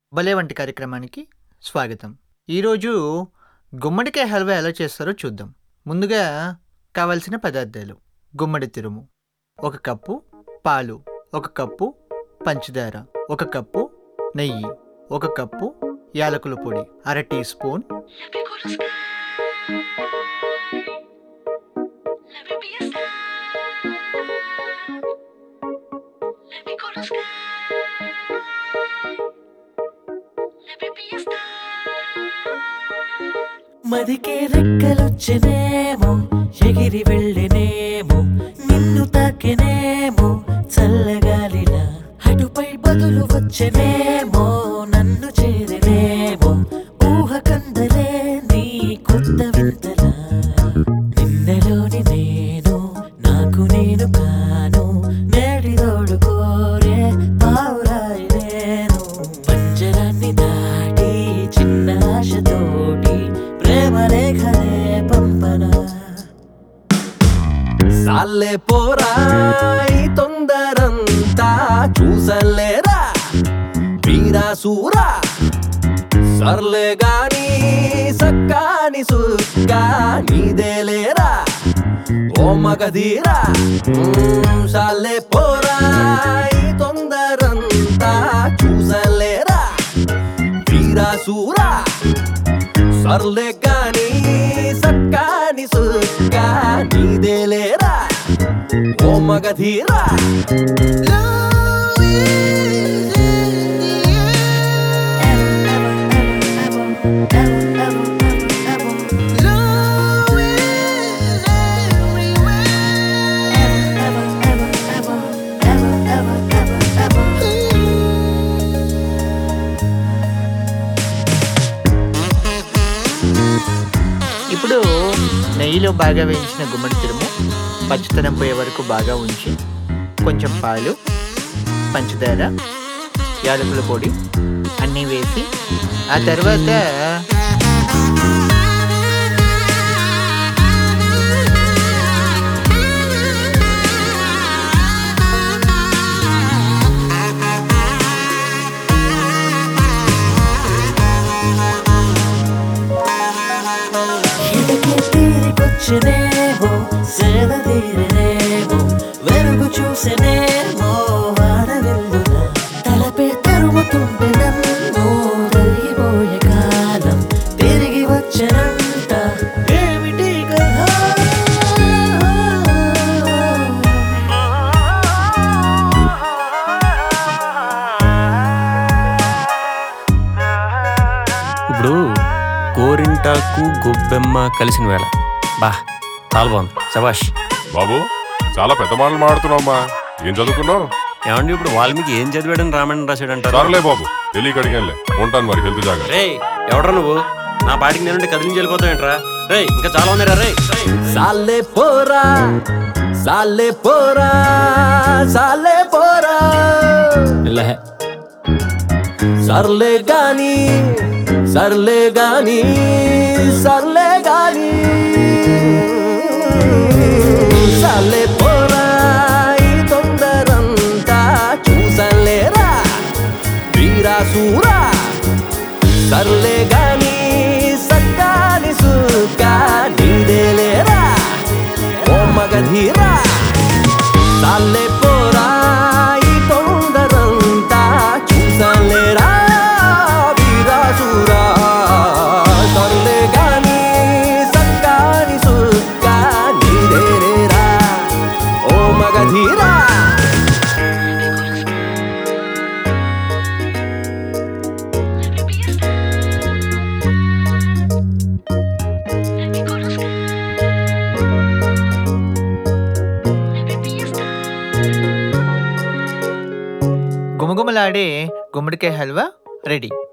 భలే వంటి కార్యక్రమానికి స్వాగతం ఈరోజు గుమ్మడికాయ హల్వా ఎలా చేస్తారో చూద్దాం ముందుగా కావలసిన పదార్థాలు గుమ్మడి తురుము ఒక కప్పు పాలు ఒక కప్పు పంచదార ఒక కప్పు నెయ్యి ఒక కప్పు యాలకుల పొడి అర టీ స్పూన్ మదికే రెక్కలొచ్చనేమో ఎగిరి వెళ్ళనేమో నిన్ను తాకెనేమో చల్లగాలిలా అటుపై బదులు వచ్చనేమో నన్ను చేరనేమో ఊహ కందలే నీ కొత్త వింతలా నిన్నలోని నేను నాకు నేను కాను నేడిదోడు కోరే పావురాయి నేను పంజరాన్ని దాటి చిన్న ఆశతోటి ప్రేమ రేఖలే పంపనా సాలే పోరా ఈ తొందరంతా చూసలేరా వీరా సూరా సర్లే గాని సక్కాని సుక్కా నీదేలేరా ఓ మగధీరా మ్మ్, సాలే పోరా ఈ తొందరంతా చూసలేరా వీరా సూరా సర్లే గాని సక్కాని సుక్కా నీదేలేరా ఓ మగధీరా ఇప్పుడు నెయ్యిలో బాగా వేయించిన గుమ్మడి తురుము పచ్చితనం పోయే వరకు బాగా ఉంచి కొంచెం పాలు పంచదార యాలకుల పొడి అన్నీ వేసి ఆ తర్వాత ఎదకే తీరికొచ్చనేమో సేద తీరనేమో వెలుగు చూసనేమో వాన వెల్లుల తలపే తరుముతుంటే నన్ను తరిగిపోయే కాలం తిరిగి వచ్చనంట ఏమిటి కదా ఇప్పుడు గోరింటాకు గొబ్బెమ్మ కలిసిన వేళ బా చాలా బాగుంది శబాష్ బాబు చాలా పెద్ద మాటలు మాడుతున్నావమ్మా ఏం చదువుకున్నావు ఏమండి ఇప్పుడు వాల్మీకి ఏం చదివాడని రామాయణం రాశాడంటారు సరేలే బాబు తెలియక అడిగానులే ఉంటాను మరి హెల్త్ జాగ్రత్త రే ఎవడ్రా నువ్వు నా పాటికి నేనుంటే కదిలించి వెళ్ళిపోతావేంట్రా రే ఇంకా చాలా ఉన్నారా రే సాలే పోరా సాలే పోరా సాలే పోరా ఇలా సర్లే గాని సర్లే గాని సర్లే గాని సర్లే పోరా ఈ తొందరంతా చూసలేరా వీరా సూరా సర్లే గాని సక్కాని సుక్కా నీదేలేరా ఓ మగధీరా సాలే పోరా ఈ తొందరంతా చూసలేరా వీరాసురా సర్లే గాని సక్కాని సుక్కా నీదేలేరా ఓ మగధీరా గుమగుమలాడే గుమ్మడికాయ హల్వా రెడీ